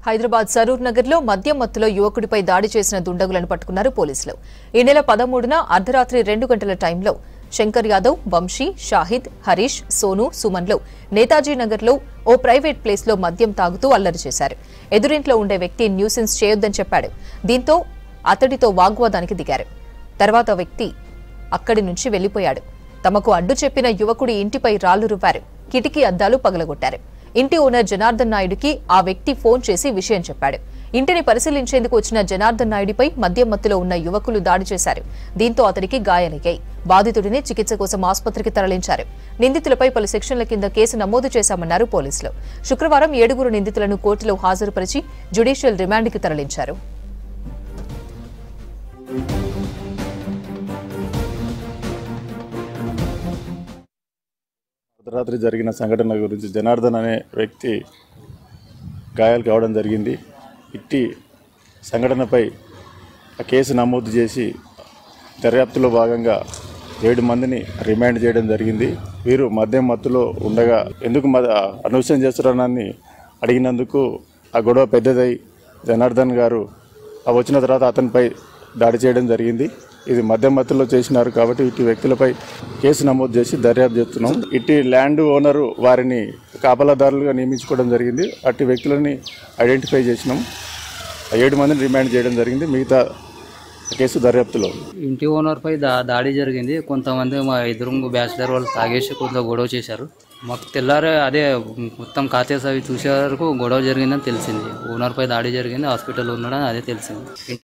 హైదరాబాద్ సరూర్ నగర్ లో మద్యం మత్తులో యువకుడిపై దాడి చేసిన దుండగులను పట్టుకున్నారు పోలీసులు ఈ నెల పదమూడున అర్ధరాత్రి రెండు గంటల టైంలో శంకర్ యాదవ్ వంశీ షాహిద్ హరీష్ సోను సుమన్లు నేతాజీ నగర్లో ఓ ప్రైవేట్ ప్లేస్లో మద్యం తాగుతూ అల్లరి చేశారు ఎదురింట్లో ఉండే వ్యక్తి న్యూసెన్స్ చేయొద్దని చెప్పాడు దీంతో అతడితో వాగ్వాదానికి దిగారు తర్వాత వ్యక్తి అక్కడి నుంచి వెళ్లిపోయాడు తమకు అడ్డు చెప్పిన యువకుడి ఇంటిపై రాళ్లు రువ్వారు కిటికీ అద్దాలు పగలగొట్టారు ఇంటి ఓనర్ జనార్దన్ నాయుడుకి ఆ వ్యక్తి ఫోన్ చేసి విషయం చెప్పాడు ఇంటిని పరిశీలించేందుకు వచ్చిన జనార్దన్ నాయుడిపై మద్యం మత్తులో ఉన్న యువకులు దాడి చేశారు దీంతో అతడికి గాయాలయ్యాయి బాధితుడిని చికిత్స కోసం ఆసుపత్రికి తరలించారు నిందితులపై పలు సెక్షన్ల కింద కేసు నమోదు చేశామన్నారు పోలీసులు శుక్రవారం ఏడుగురు నిందితులను కోర్టులో హాజరుపరిచి జ్యుడిషియల్ రిమాండ్కి తరలించారు అర్ధరాత్రి జరిగిన సంఘటన గురించి జనార్దన్ అనే వ్యక్తి గాయాలు కావడం జరిగింది ఇట్టి సంఘటనపై ఆ కేసు నమోదు చేసి దర్యాప్తులో భాగంగా ఏడు మందిని రిమాండ్ చేయడం జరిగింది వీరు మద్యం మత్తులో ఉండగా ఎందుకు మ అనవసరం చేస్తున్నారని అడిగినందుకు ఆ గొడవ పెద్దదై జనార్దన్ గారు ఆ వచ్చిన తర్వాత అతనిపై దాడి చేయడం జరిగింది ఇది మద్యం మత్తులో చేసినారు కాబట్టి ఇటు వ్యక్తులపై కేసు నమోదు చేసి దర్యాప్తు చేస్తున్నాం ఇటు ల్యాండ్ ఓనరు వారిని కాపలాదారులుగా నియమించుకోవడం జరిగింది అట్టి వ్యక్తులని ఐడెంటిఫై చేసినాం ఆ ఏడు మందిని రిమాండ్ చేయడం జరిగింది మిగతా కేసు దర్యాప్తులో ఉంది. ఇంటి ఓనర్పై దా దాడి జరిగింది కొంతమంది మా ఎదురు బ్యాచిలర్ వాళ్ళు తాగేసి కొంత గొడవ చేశారు మాకు తెల్లారే అదే మొత్తం ఖాతాస్ అవి చూసే వరకు గొడవ జరిగిందని తెలిసింది ఓనర్పై దాడి జరిగింది హాస్పిటల్లో ఉన్నాడని అదే తెలిసింది